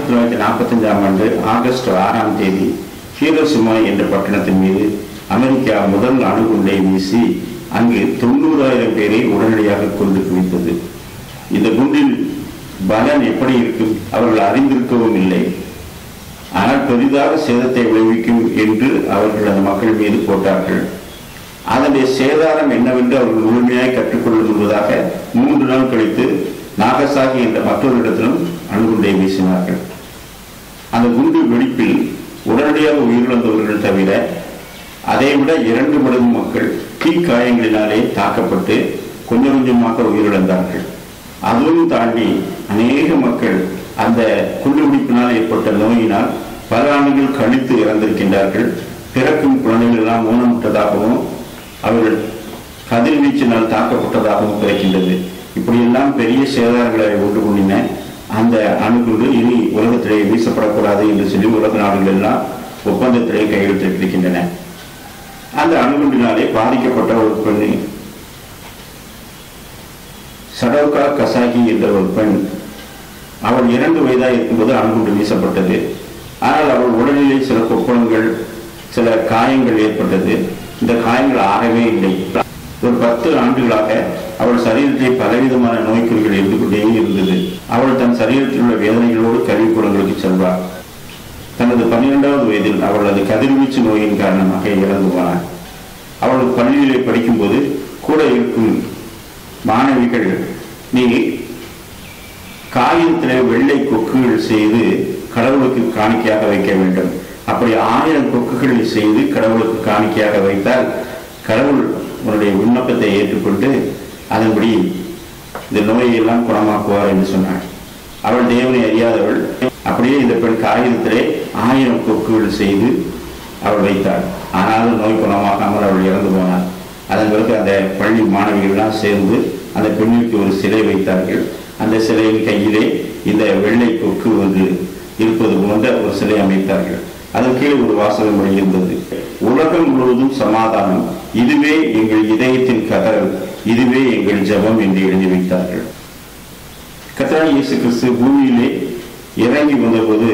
தொள்ளாயிரத்தி நாற்பத்தஞ்சாம் ஆண்டு ஆகஸ்ட் ஆறாம் தேதி ஹீரோசிமா என்ற பட்டணத்தின் மீது அமெரிக்கா முதல் அணுகுண்டை வீசி அங்கு தொண்ணூறாயிரம் பேரை உடனடியாக கொண்டு குவித்தது இந்த குண்டில் பலன் எப்படி இருக்கும் அவர்கள் அறிந்திருக்கவும் இல்லை ஆனால் பெரிதாக சேதத்தை விளைவிக்கும் என்று அவர்கள் அந்த மக்கள் மீது போட்டார்கள் அதனுடைய சேதாரம் என்னவென்று அவர்கள் முழுமையாய் கற்றுக்கொள்ளும் என்பதாக மூன்று நாள் கழித்து நாகசாகி என்ற மற்றொரு இடத்திலும் அணுகுண்டை வீசினார்கள் அந்த குண்டு வெடிப்பில் உடனடியாக உயிரிழந்தவர்கள் தவிர அதைவிட இரண்டு மடங்கு மக்கள் தீக்காயங்களினாலே தாக்கப்பட்டு கொஞ்சம் கொஞ்சமாக உயிரிழந்தார்கள் அதுவும் தாண்டி அநேக மக்கள் அந்த குண்டுபிடிப்பினால் ஏற்பட்ட நோயினால் பல ஆண்டுகள் கழித்து இறந்திருக்கின்றார்கள் பிறக்கும் குழந்தைகள் எல்லாம் ஊனமுற்றதாகவும் அவர்கள் கதிர்வீச்சினால் தாக்கப்பட்டதாகவும் பிறக்கின்றது இப்படியெல்லாம் பெரிய சேதாரங்களை உண்டு கொண்டின அந்த அணுகுண்டு இனி உலகத்திலே வீசப்படக்கூடாது என்று சொல்லி உலக நாடுகள் எல்லாம் ஒப்பந்தத்திலே கையெழுத்திட்டிருக்கின்றன அந்த அணுகுண்டினாலே பாதிக்கப்பட்ட ஒரு பெண்ணை சடோகா கசாகி என்ற ஒரு பெண் அவள் இரண்டு வயதாக இருக்கும்போது அணுகுண்டு வீசப்பட்டது ஆனால் அவள் உடலிலே சில கொப்பளங்கள் சில காயங்கள் ஏற்பட்டது இந்த காயங்கள் ஆறவே இல்லை ஒரு பத்து ஆண்டுகளாக அவள் சரீரத்தில் பலவிதமான நோய்க்குறிகள் இருந்து கொண்டே இருந்தது அவள் தன் சரீரத்தில் உள்ள வேதனைகளோடு கல்விக்கூடங்களுக்கு செல்வார் தனது பன்னிரெண்டாவது வயதில் அவளது கதிர்வீச்சு நோயின் காரணமாக இறந்து போனார் அவள் பள்ளியிலே படிக்கும்போது கூட இருக்கும் மாணவிகள் நீ காகிதத்திலே வெள்ளை கொக்குகள் செய்து கடவுளுக்கு காணிக்கையாக வைக்க வேண்டும் அப்படி ஆயிரம் கொக்குகளை செய்து கடவுளுக்கு காணிக்கையாக வைத்தால் கடவுள் உன்னுடைய விண்ணப்பத்தை ஏற்றுக்கொண்டு அதன்படி இந்த நோயை எல்லாம் குணமாக்குவார் என்று சொன்னாள் அவள் தேவனை அறியாதவள் அப்படியே இந்த பெண் காகிதத்திலே ஆயிரம் கொக்குகள் செய்து அவள் வைத்தாள் ஆனாலும் நோய் குணமாகாமல் அவள் இறந்து போனாள் அதன் பிறகு அந்த பள்ளி மாணவிகள்லாம் சேர்ந்து அந்த பெண்ணிற்கு ஒரு சிலை வைத்தார்கள் அந்த சிலையின் கையிலே இந்த வெள்ளை கொக்கு ஒன்று இருப்பது போன்ற ஒரு சிலை அமைத்தார்கள் அதன் கீழே ஒரு வாசகம் இருந்தது உலகம் முழுவதும் சமாதானம் இதுவே எங்கள் இதயத்தின் கதறல் இதுவே எங்கள் ஜெபம் என்று எழுதி வைத்தார்கள் கத்தராய் இயேசு கிறிஸ்து பூமியிலே இறங்கி வந்தபோது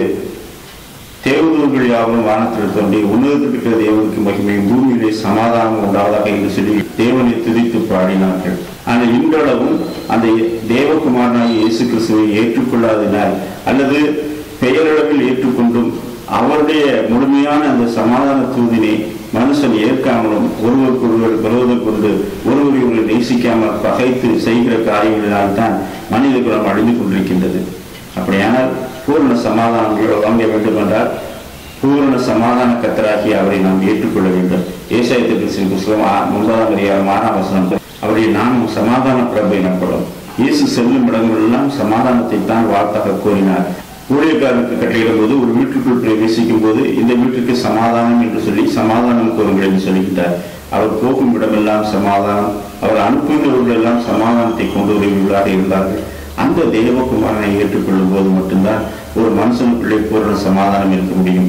தேவதூர்கள் யாவரும் வானத்தில் தோன்றி உன்னதத்தில் இருக்கிற தேவனுக்கு மகிமையும் பூமியிலே சமாதானம் உண்டாவதாக என்று சொல்லி தேவனை துதித்து பாடினார்கள் ஆனால் இன்றளவும் அந்த தேவகுமாரனாகிய இயேசு கிறிஸ்துவை ஏற்றுக்கொள்ளாததினால் அல்லது பெயரளவில் ஏற்றுக்கொண்டும் அவருடைய முழுமையான அந்த சமாதான தூதினை மனுஷன் ஏற்காமலும் ஒருவருக்கொருவர் விரோதம் கொண்டு ஒருவர் இவர்களை நேசிக்காமல் பகைத்து செய்கிற காரியங்களினால் தான் மனித குலம் அழிந்து கொண்டிருக்கின்றது அப்படியானால் பூரண சமாதானம் வாங்க வேண்டும் என்றால் பூரண சமாதான கத்தராகி அவரை நாம் ஏற்றுக்கொள்ள வேண்டும் ஏசாயத்திற்கு புஸ்தகம் ஆ- ஒன்பதாம் அதிகாரம் ஆறாம் வசனம் அவருடைய நாமம் சமாதான பிரபு எனப்படும் இயேசு செல்லும் இடங்களெல்லாம் சமாதானத்தை தான் வார்த்தாக கூறினார் ஊழியக்காரருக்கு கட்டளையிடும் போது ஒரு வீட்டுக்குள் பிரவேசிக்கும் போது இந்த வீட்டுக்கு சமாதானம் என்று சொல்லி சமாதானம் கூறுங்கள் என்று சொல்லுகின்றார் அவர் போகும் இடமெல்லாம் சமாதானம் அவர் அனுப்புகிறவர்கள் எல்லாம் சமாதானத்தை கொண்டு வருவர்களாக இருந்தார்கள் அந்த தேவகுமாரனை ஏற்றுக்கொள்ளும் போது மட்டும்தான் ஒரு மனுஷனுக்குள்ளே பூரண சமாதானம் இருக்க முடியும்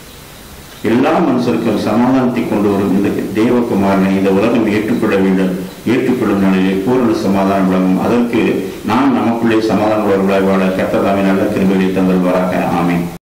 எல்லா மனுஷருக்கும் சமாதானத்தை கொண்டு வரும் இந்த தேவகுமாரனை இந்த உலகம் ஏற்றுக்கொள்ள வேண்டும் ஏற்றுக்கொள்ளும் நிலையிலே பூரண சமாதானம் விளங்கும் அதற்கு நாம் நமக்குள்ளே சமாதானம் உள்ளவர்களாய் வாழ கத்ததாமே நல்ல கிருபையை தந்தல்வாராக ஆமென்